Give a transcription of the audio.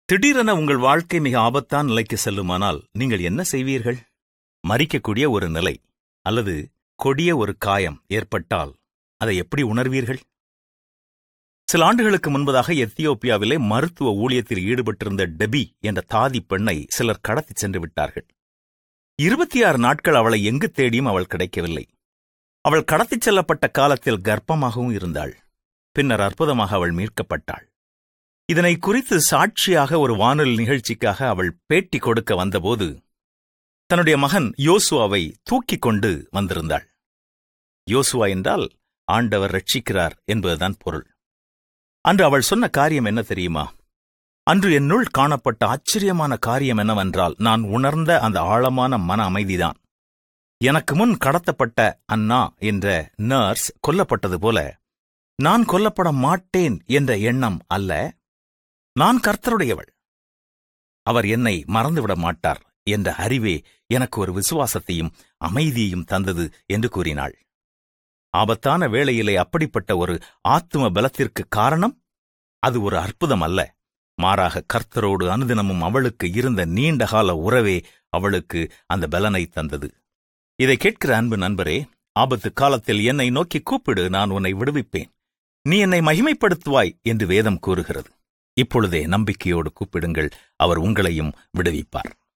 திடீரென உங்கள் வாழ்க்கை மிக ஆபத்தான நிலைக்கு செல்லுமானால் நீங்கள் என்ன செய்வீர்கள் மறிக்கக்கூடிய ஒரு நிலை அல்லது கொடிய ஒரு காயம் ஏற்பட்டால் அதை எப்படி உணர்வீர்கள் சில ஆண்டுகளுக்கு முன்பதாக எத்தியோப்பியாவிலே மருத்துவ ஊழியத்தில் ஈடுபட்டிருந்த டெபி என்ற தாதி பெண்ணை சிலர் கடத்திச் சென்று விட்டார்கள் இருபத்தி ஆறு நாட்கள் அவளை எங்கு தேடியும் அவள் கிடைக்கவில்லை அவள் கடத்திச் செல்லப்பட்ட காலத்தில் கர்ப்பமாகவும் இருந்தாள் பின்னர் அற்புதமாக அவள் மீட்கப்பட்டாள் இதனை குறித்து சாட்சியாக ஒரு வானொலி நிகழ்ச்சிக்காக அவள் பேட்டி கொடுக்க வந்தபோது தன்னுடைய மகன் யோசுவாவை தூக்கிக் கொண்டு வந்திருந்தாள் யோசுவா என்றால் ஆண்டவர் ரட்சிக்கிறார் என்பதுதான் பொருள் அன்று அவள் சொன்ன காரியம் என்ன தெரியுமா அன்று என்னுள் காணப்பட்ட ஆச்சரியமான காரியம் என்னவென்றால் நான் உணர்ந்த அந்த ஆழமான மன அமைதிதான் எனக்கு முன் கடத்தப்பட்ட அண்ணா என்ற நர்ஸ் கொல்லப்பட்டது போல நான் கொல்லப்பட மாட்டேன் என்ற எண்ணம் அல்ல நான் கர்த்தருடையவள் அவர் என்னை மறந்துவிட மாட்டார் என்ற அறிவே எனக்கு ஒரு விசுவாசத்தையும் அமைதியையும் தந்தது என்று கூறினாள் ஆபத்தான வேளையிலே அப்படிப்பட்ட ஒரு ஆத்தும பலத்திற்கு காரணம் அது ஒரு அற்புதம் அல்ல மாறாக கர்த்தரோடு அனுதினமும் அவளுக்கு இருந்த நீண்டகால உறவே அவளுக்கு அந்த பலனை தந்தது இதை கேட்கிற அன்பு நண்பரே ஆபத்து காலத்தில் என்னை நோக்கி கூப்பிடு நான் உன்னை விடுவிப்பேன் நீ என்னை மகிமைப்படுத்துவாய் என்று வேதம் கூறுகிறது இப்பொழுதே நம்பிக்கையோடு கூப்பிடுங்கள் அவர் உங்களையும் விடுவிப்பார்